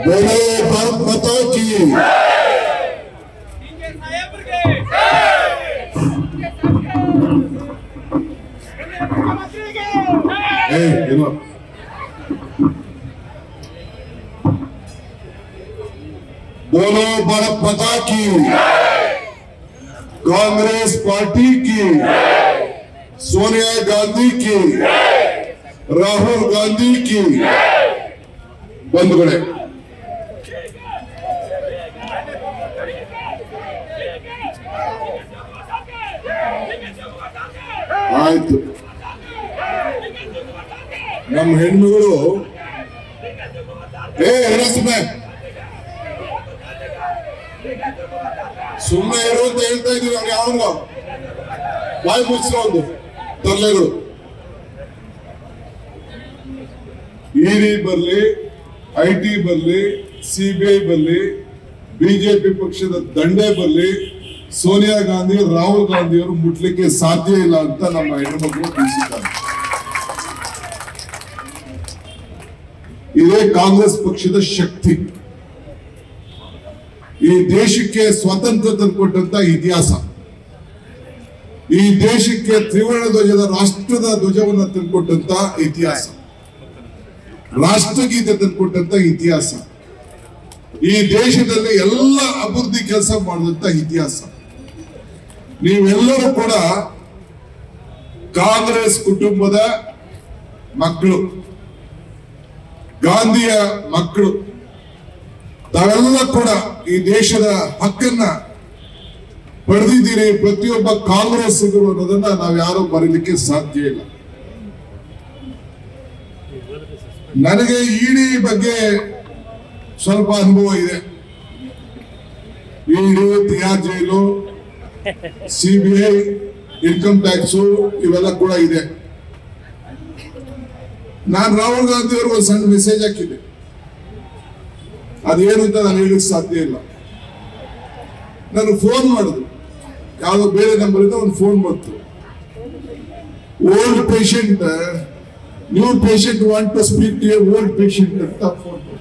बोलो भारत माता की ಏ ಏನೋ बोलो भारत माता की कांग्रेस पार्टी की सोनिया गांधी की राहुल गांधी की ಬಂಧುಗಳೇ ಆಯ್ತು ನಮ್ಮ ಹೆಣ್ಮಗಳು ಏ ಹೇಳ ಸುಮ್ಮನೆ ಸುಮ್ಮನೆ ಇರು ಅಂತ ಹೇಳ್ತಾ ಇದೀವಿ ಅವ್ರು ಯಾವಾಗ ಬಾಯಿ ಮುಚ್ಚಿರೋ ಒಂದು ತರ್ಲೆಗಳು ಇಡಿ ಬರ್ಲಿ ಐ ಟಿ ಬರ್ಲಿ ಸಿಬಿಐ ಬರ್ಲಿ ಬಿಜೆಪಿ ಪಕ್ಷದ ದಂಡೆ ಬರ್ಲಿ ಸೋನಿಯಾ ಗಾಂಧಿ ರಾಹುಲ್ ಗಾಂಧಿಯವರು ಮುಟ್ಲಿಕ್ಕೆ ಸಾಧ್ಯ ಇಲ್ಲ ಅಂತ ನಮ್ಮ ಹೆಣ್ಣುಮಕ್ಕಳು ತಿಳಿಸಿದ್ದಾರೆ ಇದೇ ಕಾಂಗ್ರೆಸ್ ಪಕ್ಷದ ಶಕ್ತಿ ಈ ದೇಶಕ್ಕೆ ಸ್ವಾತಂತ್ರ್ಯ ತಂದುಕೊಟ್ಟಂತ ಇತಿಹಾಸ ಈ ದೇಶಕ್ಕೆ ತ್ರಿವರ್ಣ ಧ್ವಜದ ರಾಷ್ಟ್ರದ ಧ್ವಜವನ್ನು ತಂದುಕೊಟ್ಟಂತ ಇತಿಹಾಸ ರಾಷ್ಟ್ರಗೀತೆ ತಂದುಕೊಟ್ಟಂತ ಇತಿಹಾಸ ಈ ದೇಶದಲ್ಲಿ ಎಲ್ಲ ಅಭಿವೃದ್ಧಿ ಕೆಲಸ ಮಾಡಿದಂತ ಇತಿಹಾಸ ನೀವೆಲ್ಲರೂ ಕೂಡ ಕಾಂಗ್ರೆಸ್ ಕುಟುಂಬದ ಮಕ್ಕಳು ಗಾಂಧಿಯ ಮಕ್ಕಳು ತಾವೆಲ್ಲ ಕೂಡ ಈ ದೇಶದ ಹಕ್ಕನ್ನ ಪಡೆದಿದ್ದೀರಿ ಪ್ರತಿಯೊಬ್ಬ ಕಾಂಗ್ರೆಸ್ಸಿಗರು ಅನ್ನೋದನ್ನ ನಾವು ಯಾರು ಬರೀಲಿಕ್ಕೆ ಸಾಧ್ಯ ಇಲ್ಲ ನನಗೆ ಇಡಿ ಬಗ್ಗೆ ಸ್ವಲ್ಪ ಅನುಭವ ಇದೆ ED Tihar jail CBI income tax ಇವೆಲ್ಲ ಕೂಡ ಇದೆ ನಾನು ರಾಹುಲ್ ಗಾಂಧಿ ಅವರು ಒಂದು ಸಣ್ಣ ಮೆಸೇಜ್ ಹಾಕಿದ್ದೆ ಅದೇನು ಅಂತ ನಾನು ಹೇಳಕ್ ಸಾಧ್ಯ ಇಲ್ಲ ನಾನು ಫೋನ್ ಮಾಡಿದ್ರು ಯಾವುದೋ ಬೇರೆ ನಂಬರ್ ಇಂದ ಒಂದು ಫೋನ್ ಬಂತು old patient new patient want to speak to old patient ಅಂತ ಫೋನ್